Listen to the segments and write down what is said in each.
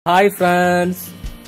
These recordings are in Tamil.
ஹாய் ஃப்ரெண்ட்ஸ்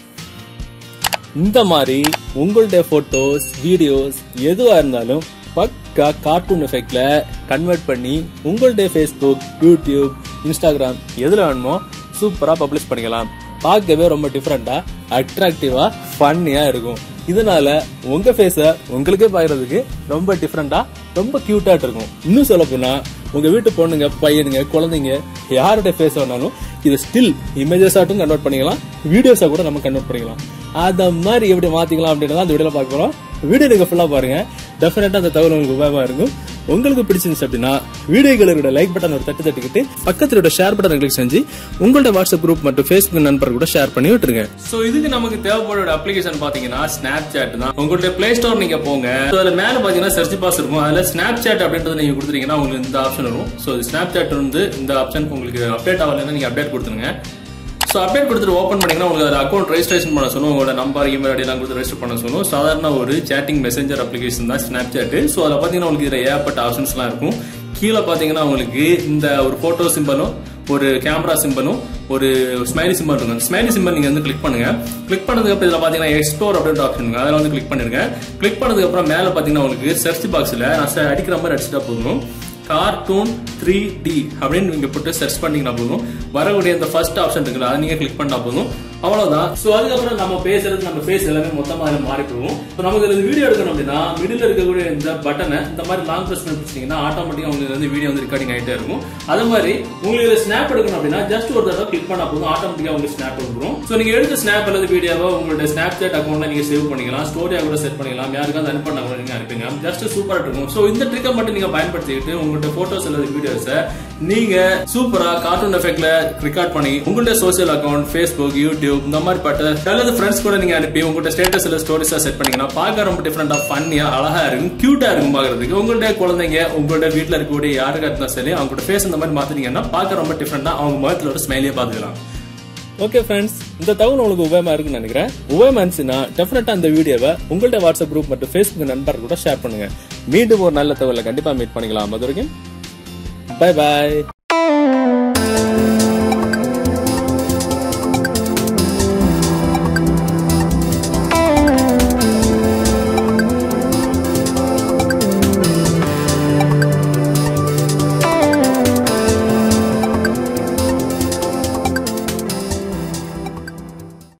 இந்த மாதிரி உங்களுடைய போட்டோஸ் வீடியோஸ் எதுவா இருந்தாலும் பக்கா கார்ட்டூன் எஃபெக்ட்ல கன்வெர்ட் பண்ணி உங்களுடைய ஃபேஸ்புக் யூடியூப் இன்ஸ்டாகிராம் எதுல வேணுமோ சூப்பரா பப்ளிஷ் பண்ணிக்கலாம் பார்க்கவே ரொம்ப டிஃப்ரெண்டா அட்ராக்டிவா ஃபன்னியா இருக்கும் இதனால உங்க ஃபேஸ உங்களுக்கே பாக்குறதுக்கு ரொம்ப டிஃப்ரெண்டா ரொம்ப கியூட்டா இருக்கும் இன்னும் சொல்ல போனா உங்க வீட்டு பொண்ணுங்க பையனுங்க குழந்தைங்க யாருடைய ஃபேஸ் வேணாலும் இதை ஸ்டில் இமேஜஸ் ஆட்டும் கன்வெர்ட் பண்ணிக்கலாம் வீடியோஸா கூட நம்ம கன்வெர்ட் பண்ணிக்கலாம் அத மாதிரி எப்படி மாத்திக்கலாம் அப்படின்றத அந்த வீடியோல பார்க்க போறோம் வீடியோ நீங்க ஃபுல்லா பாருங்க டெஃபினட்டா அந்த தகவல் உங்களுக்கு உபயோகமா இருக்கும் உங்களுக்கு பிடிச்சிருந்துச்சு அப்படின்னா வீடியோகளோட லைக் பட்டன் ஒரு தட்டு தட்டிக்கிட்டு பக்கத்துல இருக்க ஷேர் பட்டன் கிளிக் செஞ்சு உங்களோட வாட்ஸ்அப் குரூப் மற்றும் ஃபேஸ்புக் நண்பர் கூட ஷேர் பண்ணி விட்டுருங்க சோ இதுக்கு நமக்கு தேவைப்படுற அப்ளிகேஷன் பாத்தீங்கன்னா ஸ்னாப் சாட் தான் உங்களுடைய பிளே ஸ்டோர் நீங்க போங்க So, அதுல மேல பாத்தீங்கன்னா சர்ச் பாக்ஸ் இருக்கும் அதுல ஸ்னாப் சாட் அப்படின்றது நீங்க கொடுத்துட்டீங்கன்னா உங்களுக்கு இந்த ஆப்ஷன் வரும் சோ ஸ்னாப் சாட் வந்து இந்த ஆப்ஷன் உங்களுக்கு அப்டேட் ஆகலைன்னா நீங்க அப்டேட் கொடுத்துருங்க ஸோ அப்டேட் கொடுத்துட்டு ஓப்பன் பண்ணீங்கன்னா உங்களுக்கு அதில் அக்கௌண்ட் ரெஜிஸ்ட்ரேஷன் பண்ண சொல்லும் உங்களோட நம்பர் இமெயில் ஐடி எல்லாம் கொடுத்து ரெஜிஸ்டர் பண்ண சொல்லும் சாதாரண ஒரு சேட்டிங் மெசேஞ்சர் அப்ளிகேஷன் தான் ஸ்னாப் சாட் ஸோ அதில் பார்த்தீங்கன்னா உங்களுக்கு இதில் ஏகப்பட்ட ஆப்ஷன்ஸ்லாம் இருக்கும் கீழே பார்த்தீங்கன்னா உங்களுக்கு இந்த ஒரு ஃபோட்டோ சிம்பலும் ஒரு கேமரா சிம்பலும் ஒரு ஸ்மைலி சிம்பல் இருக்கும் ஸ்மைலி சிம்பல் நீங்க வந்து கிளிக் பண்ணுங்க கிளிக் பண்ணதுக்கு அப்புறம் இதுல பாத்தீங்கன்னா எக்ஸ்ப்ளோர் அப்படின்ற ஆப்ஷன் இருக்கு அதில் வந்து கிளிக் பண்ணிருங்க கிளிக் பண்ணதுக்கு அப்புறம் மேல பாத்தீங்கன்னா உங்களுக்கு சர்ச் பாக்ஸ்ல நான் ச- அடிக்கிற மாதிரி அடிச்சுட்டா போதும் கார்ட்டூன் த்ரீ டி அப்படின்னு நீங்க போட்டு சர்ச் பண்ணீங்கன்னா போதும் வரக்கூடிய இந்த ஃபர்ஸ்ட் ஆப்ஷன் இருக்குல்ல அதை நீங்க கிளிக் பண்ணா போதும் அவ்வளவுதான் சோ அதுக்கப்புறம் நம்ம பேசுறது நம்ம ஃபேஸ் எல்லாமே மொத்தமா அதுல மாறி போகும் இப்போ நமக்கு இதுல வீடியோ எடுக்கணும் அப்படின்னா மிடில் இருக்கக்கூடிய இந்த பட்டனை இந்த மாதிரி லாங் பிரஸ் பண்ணி பிடிச்சிங்கன்னா ஆட்டோமேட்டிக்கா உங்களுக்கு வந்து வீடியோ வந்து ரெக்கார்டிங் ஆயிட்டே இருக்கும் அதே மாதிரி உங்களுக்கு இதுல ஸ்னாப் எடுக்கணும் அப்படின்னா ஜஸ்ட் ஒரு தடவை கிளிக் பண்ணா போதும் ஆட்டோமேட்டிக்கா உங்களுக்கு ஸ்னாப் வந்துரும் சோ நீங்க எடுத்த ஸ்னாப் அல்லது வீடியோவை உங்களுடைய ஸ்னாப் சாட் அக்கௌண்ட்ல நீங்க சேவ் பண்ணிக்கலாம் ஸ்டோரியா கூட செட் பண்ணிக்கலாம் யாருக்காவது அனுப்பினா கூட நீங்க அனுப்புங்க ஜஸ்ட் சூப்பரா இருக்கும் சோ இந்த ட்ரிக்கை மட்டும் நீங்க பயன்படுத்திக்கிட்டு உங்கள்ட்ட போட்டோஸ் அல்லது வீடியோஸை நீங்க சூப்பரா கார்ட்டூன் எஃபெக்ட்ல ரெக்கார்ட் பண்ணி உங்களுடைய சோசியல் அக்கௌண்ட் ஃபேஸ்புக் யூடியூப் இந்த மாதிரி பட்ட அல்லது ஃப்ரெண்ட்ஸ் கூட நீங்க அனுப்பி உங்கள்ட்ட ஸ்டேட்டஸ் இல்ல ஸ்டோரிஸா செட் பண்ணீங்கன்னா பார்க்க ரொம்ப டிஃப்ரெண்டா ஃபன்னியா அழகா இருக்கும் கியூட்டா இருக்கும் பாக்குறதுக்கு உங்களுடைய குழந்தைங்க உங்களுடைய வீட்ல இருக்கக்கூடிய யாருக்கா இருந்தாலும் சரி அவங்களோட ஃபேஸ் இந்த மாதிரி மாத்தினீங்கன்னா பார்க்க ரொம்ப டிஃப்ரெண்டா அவங்க முகத்துல ஒரு ஸ்மைலியே பாத்துக்கலாம் ஓகே ஃப்ரெண்ட்ஸ் இந்த தகவல் உங்களுக்கு உபயமா இருக்குன்னு நினைக்கிறேன் உபயமா இருந்துச்சுன்னா டெஃபினட்டா அந்த வீடியோவை உங்கள்ட்ட வாட்ஸ்அப் குரூப் மற்றும் ஃபேஸ்புக் நண்பர் கூட ஷேர் பண்ணுங்க மீண்டும் ஒரு நல்ல தகவலை கண்டிப்பா மீட் பண்ணிக்கலாம் அது வரைக்கும் பை பாய்